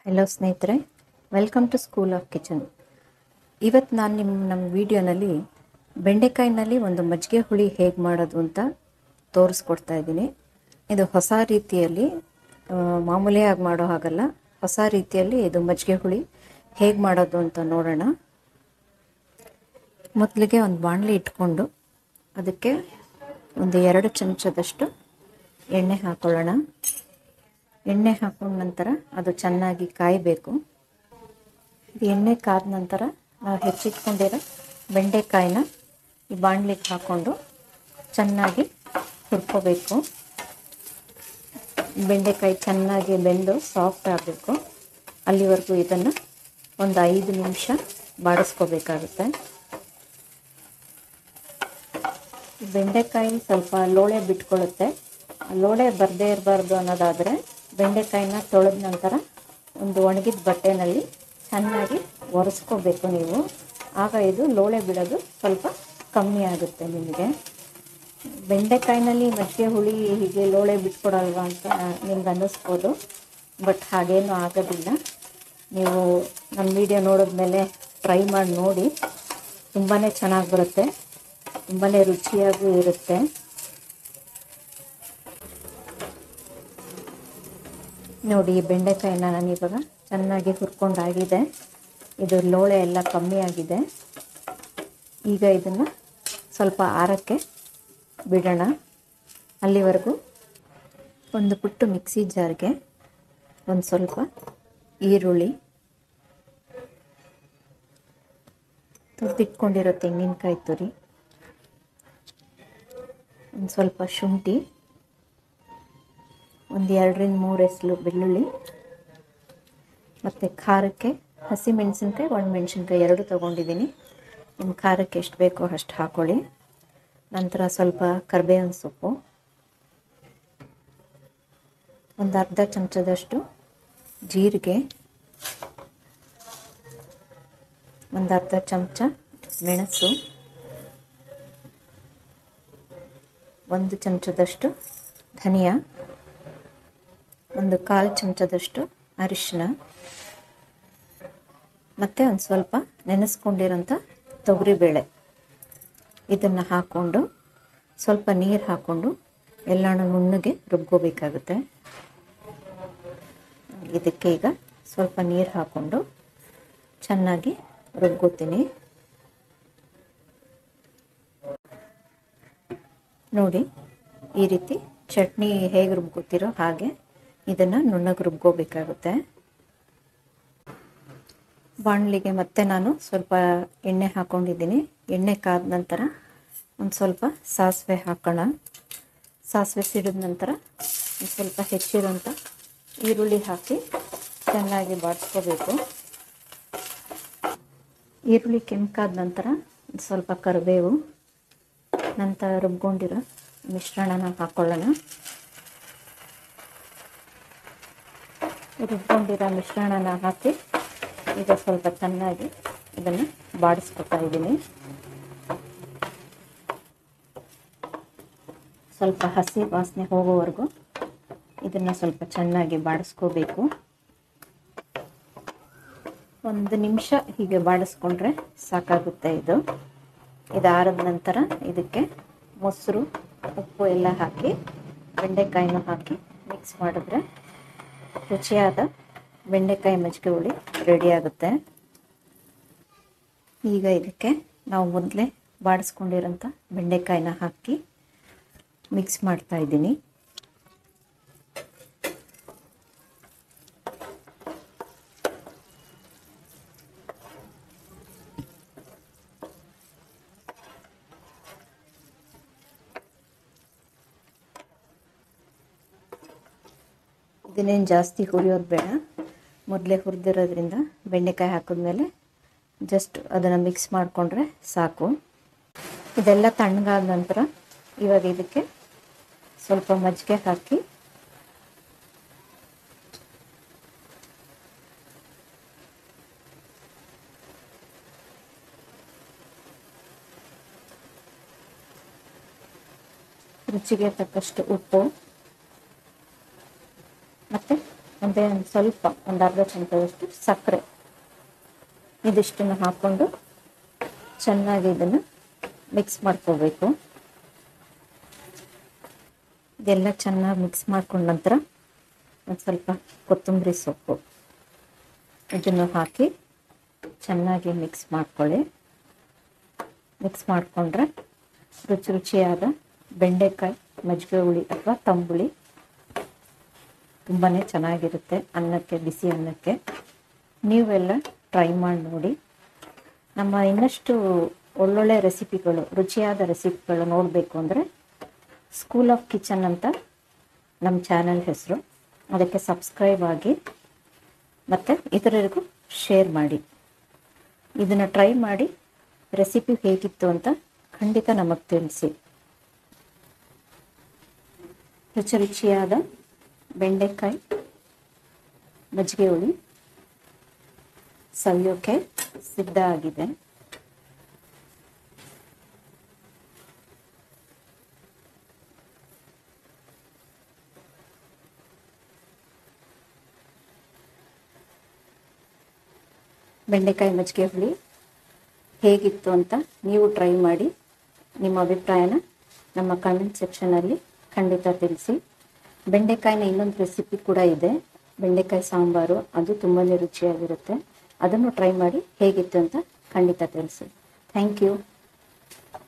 hello ಸ್ನೇಹಿತರೆ welcome to school of kitchen ಇವತ್ತು ನಾನು ನಿಮ್ಮ ನಮ್ಮ ವಿಡಿಯೋನಲ್ಲಿ ಬೆಂಡೆಕಾಯಿನಲ್ಲಿ ಒಂದು ಮಜ್ಜಿಗೆ ಹುಳಿ ಹೇಗೆ ಮಾಡೋದು ಅಂತ ತೋರಿಸ್ಕೊಡ್ತಾ ಇದ್ದೀನಿ ಇದು ಹೊಸ ರೀತಿಯಲ್ಲಿ ಆ, ಮಾಮೂಲಿಯಾಗಿ ಮಾಡೋ ಹಾಗಲ್ಲ ಹೊಸ ರೀತಿಯಲ್ಲಿ ಇದು ಮಜ್ಜಿಗೆ ಹುಳಿ ಹೇಗೆ ಮಾಡೋದು ಅಂತ ನೋಡೋಣ ಮೊದಲಿಗೆ ಒಂದು ಬಾಣಲಿ ಇಟ್ಕೊಂಡು ಅದಕ್ಕೆ ಒಂದು ಎರಡು ಚಮಚದಷ್ಟು ಎಣ್ಣೆ ಹಾಕೊಳ್ಳೋಣ ಎಣ್ಣೆ ಹಾಕೊಂಡ ನಂತರ ಅದು ಚೆನ್ನಾಗಿ ಕಾಯಬೇಕು ಇದು ಎಣ್ಣೆ ಕಾದ ನಂತರ ನಾವು ಹೆಚ್ಚಿಟ್ಕೊಂಡಿರೋ ಬೆಂಡೆಕಾಯಿನ ಈ ಬಾಣಲಿಗೆ ಹಾಕ್ಕೊಂಡು ಚೆನ್ನಾಗಿ ಹುರ್ಕೋಬೇಕು ಬೆಂಡೆಕಾಯಿ ಚೆನ್ನಾಗಿ ಬೆಂದು ಸಾಫ್ಟ್ ಆಗಬೇಕು ಅಲ್ಲಿವರೆಗೂ ಇದನ್ನು ಒಂದು ಐದು ನಿಮಿಷ ಬಾಡಿಸ್ಕೋಬೇಕಾಗುತ್ತೆ ಬೆಂಡೆಕಾಯಿ ಸ್ವಲ್ಪ ಲೋಳೆ ಬಿಟ್ಕೊಳ್ಳುತ್ತೆ ಆ ಲೋಳೆ ಬರದೇ ಇರಬಾರ್ದು ಅನ್ನೋದಾದರೆ ಬೆಂಡೆಕಾಯಿನ ತೊಳೆದ ನಂತರ ಒಂದು ಒಣಗಿದ ಬಟ್ಟೆನಲ್ಲಿ ಚೆನ್ನಾಗಿ ಒರೆಸ್ಕೋಬೇಕು ನೀವು ಆಗ ಇದು ಲೋಳೆ ಬಿಡೋದು ಸ್ವಲ್ಪ ಕಮ್ಮಿ ಆಗುತ್ತೆ ನಿಮಗೆ ಬೆಂಡೆಕಾಯಿನಲ್ಲಿ ಮಜ್ಜಿಗೆ ಹುಳಿ ಹೀಗೆ ಲೋಳೆ ಬಿಟ್ಕೊಡಲ್ವಾ ಅಂತ ನಿಮ್ಗೆ ಅನ್ನಿಸ್ಬೋದು ಬಟ್ ಹಾಗೇನೂ ಆಗೋದಿಲ್ಲ ನೀವು ನಮ್ಮ ವಿಡಿಯೋ ನೋಡಿದ್ಮೇಲೆ ಟ್ರೈ ಮಾಡಿ ನೋಡಿ ತುಂಬಾ ಚೆನ್ನಾಗಿ ಬರುತ್ತೆ ತುಂಬಾ ರುಚಿಯಾಗೂ ಇರುತ್ತೆ ನೋಡಿ ಈ ಬೆಂಡೆಕಾಯಿನ ನಾನು ಇವಾಗ ಚೆನ್ನಾಗಿ ಹುರ್ಕೊಂಡಾಗಿದೆ ಇದು ಲೋಳೆ ಎಲ್ಲ ಕಮ್ಮಿ ಆಗಿದೆ ಈಗ ಇದನ್ನು ಸ್ವಲ್ಪ ಆರಕ್ಕೆ ಬಿಡೋಣ ಅಲ್ಲಿವರೆಗೂ ಒಂದು ಪುಟ್ಟು ಮಿಕ್ಸಿ ಜಾರ್ಗೆ ಒಂದು ಸ್ವಲ್ಪ ಈರುಳ್ಳಿ ತುರ್ದಿಟ್ಕೊಂಡಿರೋ ತೆಂಗಿನಕಾಯಿ ತುರಿ ಒಂದು ಸ್ವಲ್ಪ ಶುಂಠಿ ಒಂದು ಎರಡರಿಂದ ಮೂರು ಎಸಲು ಬೆಳ್ಳುಳ್ಳಿ ಮತ್ತು ಖಾರಕ್ಕೆ ಹಸಿ ಮೆಣಸಿನ್ಕಾಯಿ ಒಣ ಮೆಣಸಿನ್ಕಾಯಿ ಎರಡು ತೊಗೊಂಡಿದ್ದೀನಿ ನಿಮ್ಮ ಖಾರಕ್ಕೆ ಎಷ್ಟು ಬೇಕೋ ಅಷ್ಟು ಹಾಕ್ಕೊಳ್ಳಿ ನಂತರ ಸ್ವಲ್ಪ ಕರಿಬೇವಿನ ಸೊಪ್ಪು ಒಂದು ಅರ್ಧ ಚಮಚದಷ್ಟು ಜೀರಿಗೆ ಒಂದು ಅರ್ಧ ಚಮಚ ಮೆಣಸು ಒಂದು ಚಮಚದಷ್ಟು ಧನಿಯಾ ಒಂದು ಕಾಲು ಚಮಚದಷ್ಟು ಅರಿಶಿನ ಮತ್ತು ಒಂದು ಸ್ವಲ್ಪ ನೆನೆಸ್ಕೊಂಡಿರೋಂಥ ತೊಗರಿಬೇಳೆ ಇದನ್ನು ಹಾಕ್ಕೊಂಡು ಸ್ವಲ್ಪ ನೀರು ಹಾಕ್ಕೊಂಡು ಎಲ್ಲಾನು ನುಣ್ಣಗೆ ರುಬ್ಕೋಬೇಕಾಗುತ್ತೆ ಇದಕ್ಕೆ ಈಗ ಸ್ವಲ್ಪ ನೀರು ಹಾಕ್ಕೊಂಡು ಚೆನ್ನಾಗಿ ರುಬ್ಕೋತೀನಿ ನೋಡಿ ಈ ರೀತಿ ಚಟ್ನಿ ಹೇಗೆ ರುಬ್ಕೋತಿರೋ ಹಾಗೆ ಇದನ್ನು ನುಣ್ಣಗೆ ರುಬ್ಕೋಬೇಕಾಗುತ್ತೆ ಬಾಣಲಿಗೆ ಮತ್ತೆ ನಾನು ಸ್ವಲ್ಪ ಎಣ್ಣೆ ಹಾಕ್ಕೊಂಡಿದ್ದೀನಿ ಎಣ್ಣೆ ಕಾದ ನಂತರ ಒಂದು ಸ್ವಲ್ಪ ಸಾಸಿವೆ ಹಾಕೋಣ ಸಾಸಿವೆ ಸಿಡಿದ ನಂತರ ಒಂದು ಸ್ವಲ್ಪ ಹೆಚ್ಚಿರೋಂಥ ಈರುಳ್ಳಿ ಹಾಕಿ ಚೆನ್ನಾಗಿ ಬಾಡಿಸ್ಕೋಬೇಕು ಈರುಳ್ಳಿ ಕೆಂಪಾದ ನಂತರ ಒಂದು ಸ್ವಲ್ಪ ಕರಿಬೇವು ನಂತರ ರುಬ್ಕೊಂಡಿರೋ ಮಿಶ್ರಣನ ಹಾಕ್ಕೊಳ್ಳೋಣ ರುಬ್ಕೊಂಡಿರೋ ಮಿಶ್ರಣನ ಹಾಕಿ ಈಗ ಸ್ವಲ್ಪ ಚೆನ್ನಾಗಿ ಇದನ್ನು ಬಾಡಿಸ್ಕೊತಾ ಇದ್ದೀನಿ ಸ್ವಲ್ಪ ಹಸಿ ವಾಸನೆ ಹೋಗೋವರೆಗೂ ಇದನ್ನು ಸ್ವಲ್ಪ ಚೆನ್ನಾಗಿ ಬಾಡಿಸ್ಕೋಬೇಕು ಒಂದು ನಿಮಿಷ ಹೀಗೆ ಬಾಡಿಸ್ಕೊಂಡ್ರೆ ಸಾಕಾಗುತ್ತೆ ಇದು ಇದಾರದ ನಂತರ ಇದಕ್ಕೆ ಮೊಸರು ಉಪ್ಪು ಎಲ್ಲ ಹಾಕಿ ಬೆಂಡೆಕಾಯಿನೂ ಹಾಕಿ ಮಿಕ್ಸ್ ಮಾಡಿದ್ರೆ ರುಚಿಯಾದ ಬೆಂಡೆಕಾಯಿ ಮಜ್ಜಿಗೆ ಹುಳಿ ರೆಡಿ ಆಗುತ್ತೆ ಈಗ ಇದಕ್ಕೆ ನಾವು ಮೊದಲೇ ಬಾಡಿಸ್ಕೊಂಡಿರೋಂಥ ಬೆಂಡೆಕಾಯಿನ ಹಾಕಿ ಮಿಕ್ಸ್ ಮಾಡ್ತಾ ಇದ್ದೀನಿ ಇದನ್ನೇನು ಜಾಸ್ತಿ ಹುರಿಯೋದು ಬೇಡ ಮೊದಲೇ ಹುರಿದಿರೋದ್ರಿಂದ ಬೆಂಡೆಕಾಯಿ ಹಾಕಿದ್ಮೇಲೆ ಜಸ್ಟ್ ಅದನ್ನು ಮಿಕ್ಸ್ ಮಾಡಿಕೊಂಡ್ರೆ ಸಾಕು ಇದೆಲ್ಲ ತಣ್ಣಗಾದ ನಂತರ ಇವಾಗ ಇದಕ್ಕೆ ಸ್ವಲ್ಪ ಮಜ್ಜಿಗೆ ಹಾಕಿ ರುಚಿಗೆ ತಕ್ಕಷ್ಟು ಉಪ್ಪು ಮತ್ತು ಮತ್ತು ಒಂದು ಸ್ವಲ್ಪ ಒಂದು ಅರ್ಧ ಚಮಚದಷ್ಟು ಸಕ್ಕರೆ ಇದಿಷ್ಟನ್ನು ಹಾಕ್ಕೊಂಡು ಚೆನ್ನಾಗಿ ಇದನ್ನು ಮಿಕ್ಸ್ ಮಾಡ್ಕೋಬೇಕು ಇದೆಲ್ಲ ಚೆನ್ನಾಗಿ ಮಿಕ್ಸ್ ಮಾಡ್ಕೊಂಡ ನಂತರ ಒಂದು ಸ್ವಲ್ಪ ಕೊತ್ತಂಬರಿ ಸೊಪ್ಪು ಇದನ್ನು ಹಾಕಿ ಚೆನ್ನಾಗಿ ಮಿಕ್ಸ್ ಮಾಡ್ಕೊಳ್ಳಿ ಮಿಕ್ಸ್ ಮಾಡಿಕೊಂಡ್ರೆ ರುಚಿ ರುಚಿಯಾದ ಬೆಂಡೆಕಾಯಿ ಮಜ್ಜಿಗೆ ಹುಳಿ ಅಥವಾ ತಂಬುಳಿ ತುಂಬಾ ಚೆನ್ನಾಗಿರುತ್ತೆ ಅನ್ನಕ್ಕೆ ಬಿಸಿ ಅನ್ನಕ್ಕೆ ನೀವೆಲ್ಲ ಟ್ರೈ ಮಾಡಿ ನೋಡಿ ನಮ್ಮ ಇನ್ನಷ್ಟು ಒಳ್ಳೊಳ್ಳೆ ರೆಸಿಪಿಗಳು ರುಚಿಯಾದ ರೆಸಿಪಿಗಳು ನೋಡಬೇಕು ಅಂದರೆ ಸ್ಕೂಲ್ ಆಫ್ ಕಿಚನ್ ಅಂತ ನಮ್ಮ ಚಾನಲ್ ಹೆಸರು ಅದಕ್ಕೆ ಸಬ್ಸ್ಕ್ರೈಬ್ ಆಗಿ ಮತ್ತು ಇತರರಿಗೂ ಶೇರ್ ಮಾಡಿ ಇದನ್ನು ಟ್ರೈ ಮಾಡಿ ರೆಸಿಪಿ ಹೇಗಿತ್ತು ಅಂತ ಖಂಡಿತ ನಮಗೆ ತಿಳಿಸಿ ರುಚಿ ರುಚಿಯಾದ ಬೆಂಡೆಕಾಯಿ ಮಜ್ಜಿಗೆ ಹುಳಿ ಸವಿಯೋಕೆ ಸಿದ್ಧ ಆಗಿದೆ ಬೆಂಡೆಕಾಯಿ ಮಜ್ಜಿಗೆ ಹುಳಿ ಹೇಗಿತ್ತು ಅಂತ ನೀವು ಟ್ರೈ ಮಾಡಿ ನಿಮ್ಮ ಅಭಿಪ್ರಾಯನ ನಮ್ಮ ಕಮೆಂಟ್ ಸೆಕ್ಷನಲ್ಲಿ ಖಂಡಿತ ತಿಳಿಸಿ ಬೆಂಡೆಕಾಯಿನ ಇನ್ನೊಂದು ರೆಸಿಪಿ ಕೂಡ ಇದೆ ಬೆಂಡೆಕಾಯಿ ಸಾಂಬಾರು ಅದು ತುಂಬಾ ರುಚಿಯಾಗಿರುತ್ತೆ ಅದನ್ನು ಟ್ರೈ ಮಾಡಿ ಹೇಗಿತ್ತು ಅಂತ ಖಂಡಿತ ತಿಳಿಸಿ ಥ್ಯಾಂಕ್ ಯು